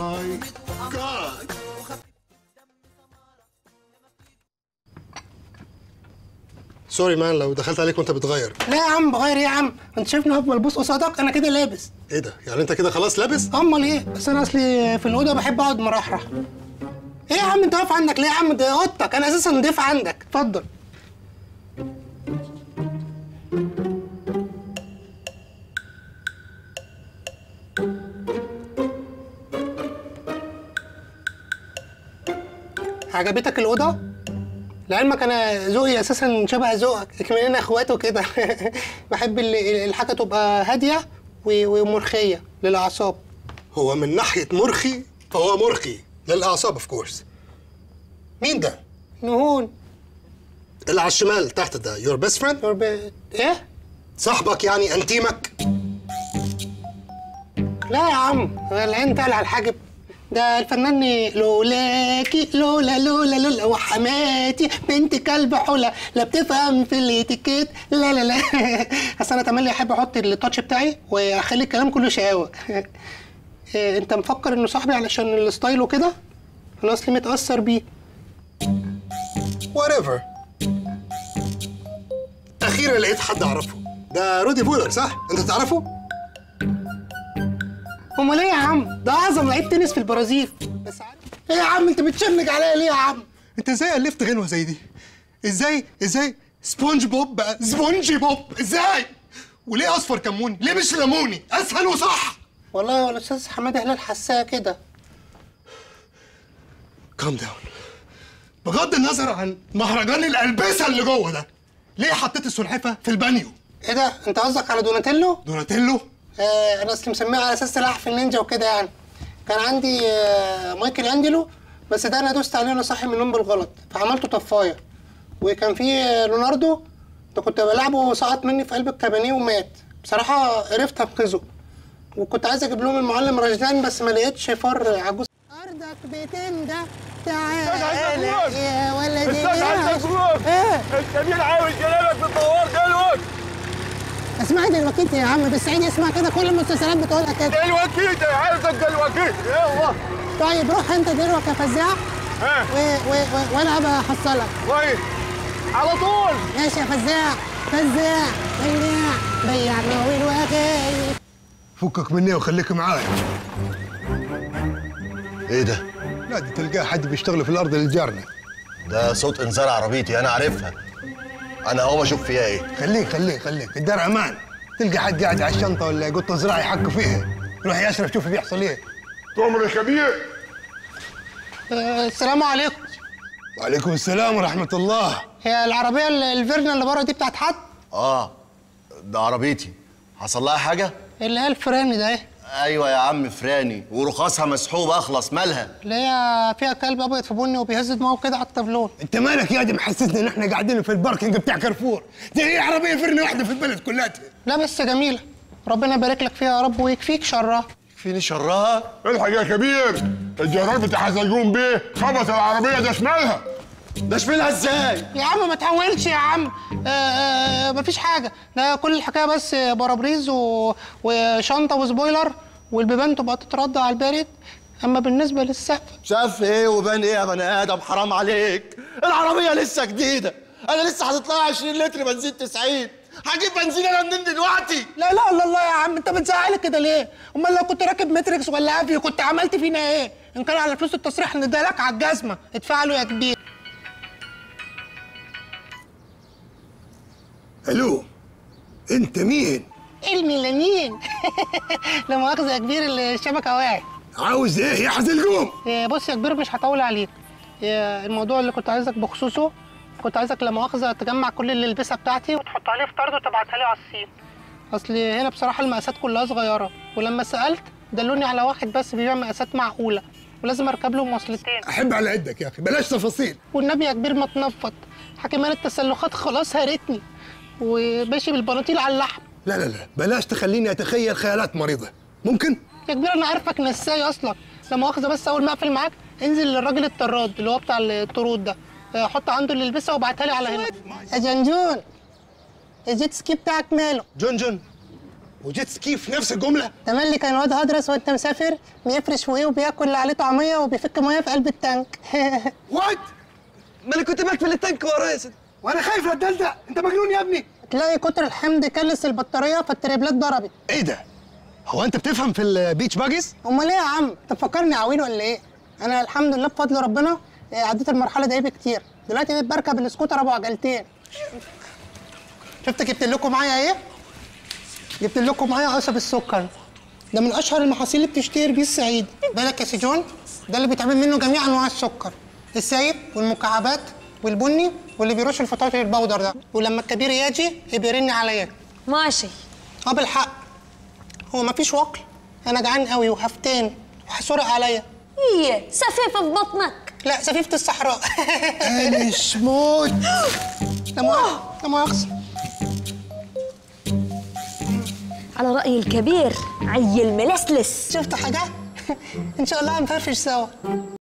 ماي جاد سوري مان لو دخلت عليك وانت بتغير لا يا عم بغير ايه يا عم انت شايفني هبقى ملبوس قصادك انا كده لابس ايه ده يعني انت كده خلاص لابس امال ايه بس انا اصلي في الاوضه بحب اقعد مرحرح ايه يا عم انت واقف عندك ليه يا عم ده اوضتك انا اساسا ضيف عندك اتفضل عجبتك الاوضه لعلمك انا ذوقي اساسا شبه ذوقك كمان اخوات وكده بحب ال- الحاجه تبقى هاديه و- ومرخيه للاعصاب هو من ناحيه مرخي فهو مرخي للاعصاب اوف كورس مين ده نهون اللي على الشمال تحت ده يور بيست فريند يور ايه صاحبك يعني انتيمك لا يا عم العين تقل على الحاجب ده الفنان لولاكي لولا لولا لولا وحماتي بنت كلب حلا لا بتفهم في الاتيكيت لا لا لا اصل انا تملي احب احط التاتش بتاعي واخلي الكلام كله شقاوه إيه، انت مفكر انه صاحبي علشان الستايل وكده انا اصلي متاثر بيه وات ايفر اخيرا لقيت حد اعرفه ده رودي فولر صح انت تعرفه امال ايه يا عم ده اعظم لعيب تنس في البرازيل بس عارف ايه يا عم انت بتشنج عليا ليه يا عم انت ازاي الفت غنوه زي دي ازاي ازاي سبونج بوب بقى سبونجي بوب ازاي وليه اصفر كموني ليه مش ليموني اسهل وصح والله يا الاستاذ حماده هلال حساها كده كام داون بغض النظر عن مهرجان الالبسه اللي جوه ده ليه حطيت السلحفه في البانيو ايه ده انت قصدك على دوناتيلو دوناتيلو آه انا اصلي مسميه على اساس سلاحف النينجا وكده يعني كان عندي آه مايكل انجلو بس ده انا دوست عليه وانا صاحي من النوم بالغلط فعملته طفايه وكان في آه، ليوناردو ده كنت بلعبه سقط مني في قلب الكابانيه ومات بصراحه عرفت انقذه وكنت عايز اجيب لهم المعلم رشدان بس ما لقيتش فار عجوز ارضك بتنده تعالى يا ولدي استاذ عايز مبروك ايه الكبير عاوز كلامك في الدوار دلوقتي اسمعي دلوقتي يا عم بس عيني اسمع كده كل المسلسلات بتقولها كده دلوقتي عايزك دلوقتي يلا طيب روح انت دلوقتي يا فزاع ها و... و... و... وانا هبقى احصلك كويس على طول ماشي يا فزاع فزاع بياع بياع ناوي الواغي فكك مني وخليك معايا ايه ده؟ لا دي تلقاه حد بيشتغل في الارض اللي جارنا ده صوت انذار عربيتي انا عارفها انا اقوم اشوف فيها ايه خليك خليك خليك الدار امان تلقى حد قاعد على الشنطه ولا قطه زراعي يحك فيها روح يا اشرف شوف بيحصل ايه تؤمر الكبير آه السلام عليكم وعليكم السلام ورحمه الله هي العربيه ال- الفيرنا اللي بره دي بتاعت حد اه ده عربيتي حصل لها حاجه اللي هي الفراني ده ايه ايوه يا عم فراني ورخاصها مسحوب اخلص مالها اللي هي فيها كلب ابيض في بني وبيهز دماغه كده على الطبلون انت مالك يا دي محسسني ان احنا قاعدين في الباركنج بتاع كارفور دي هي عربيه فرن واحده في البلد كلها لا بس جميله ربنا يبارك لك فيها يا رب ويكفيك شرها فيني شرها الحق يا كبير الجرار بتاع حزلقوم بيه خبط العربيه ده شمالها ده شملها ازاي يا عم ما تحولش يا عم آه آه مفيش حاجه ده كل الحكايه بس بارابريز و... وشنطه وسبويلر والبيبان تبقى تترد على البارد اما بالنسبه للسقف شاف ايه وبان ايه يا بني ادم حرام عليك العربيه لسه جديده انا لسه حاطط لها 20 لتر بنزين 90 هجيب بنزين انا منين دلوقتي لا لا الله الله يا عم انت بتزعلي كده ليه امال لو كنت راكب ماتريكس ولا افيو كنت عملت فينا ايه ان كان على فلوس التصريح نديها لك على الجزمه ادفع له يا كبير الو انت مين الميلانين لا مؤاخذه يا كبير الشبكه وقعت عاوز ايه يا حزلقوم إيه، بص يا كبير مش هطول عليك إيه، الموضوع اللي كنت عايزك بخصوصه كنت عايزك لا مؤاخذه تجمع كل الالبسه بتاعتي وتحط عليه في طرد وتبعتها لي على الصين اصل هنا بصراحه المقاسات كلها صغيره ولما سالت دلوني على واحد بس بيبيع مقاسات معقوله ولازم اركب له مواصلتين احب على قدك يا اخي بلاش تفاصيل والنبي يا كبير ما تنفض حكمان التسلخات خلاص هرتني وماشي بالبناطيل على اللحم لا لا لا بلاش تخليني اتخيل خيالات مريضه ممكن يا كبير انا عارفك نساي اصلا لا مؤاخذه بس اول ما اقفل معاك انزل للراجل الطراد اللي هو بتاع الطرود ده آه، حط عنده اللي يلبسها وابعتها لي على هنا يا جنجون الجيت سكي بتاعك ماله جون جون وجيت سكي في نفس الجمله تملي كان واد هدرس وانت مسافر بيفرش فوقيه وبياكل اللي عليه طعميه وبيفك ميه في قلب التانك وات ما انا كنت بقفل التانك ورا يا سيدي وانا خايف لا ده انت مجنون يا ابني تلاقي كتر الحمض كلس البطاريه فالتريبلات ضربت ايه ده هو انت بتفهم في البيتش باجز امال ايه يا عم انت مفكرني عويل ولا ايه انا الحمد لله بفضل ربنا آه، عديت المرحله دي بكتير دلوقتي بقيت بركب السكوتر ابو عجلتين شفت جبت لكم معايا ايه جبت لكم معايا قصب السكر ده من اشهر المحاصيل اللي بتشتهر بيه الصعيد بالك يا سجون ده اللي بيتعمل منه جميع انواع السكر السايب والمكعبات والبني واللي بيرش الفطاطر البودر ده ولما الكبير يجي بيرن عليا ماشي اه بالحق هو مفيش وكل انا جعان قوي وهفتان وهسرق عليا هي سفيفة في بطنك لا سفيفة الصحراء مش موت لا مؤاخذة لا مؤاخذة على رأي الكبير عيل ملسلس شفتوا حاجة؟ إن شاء الله هنفرفش سوا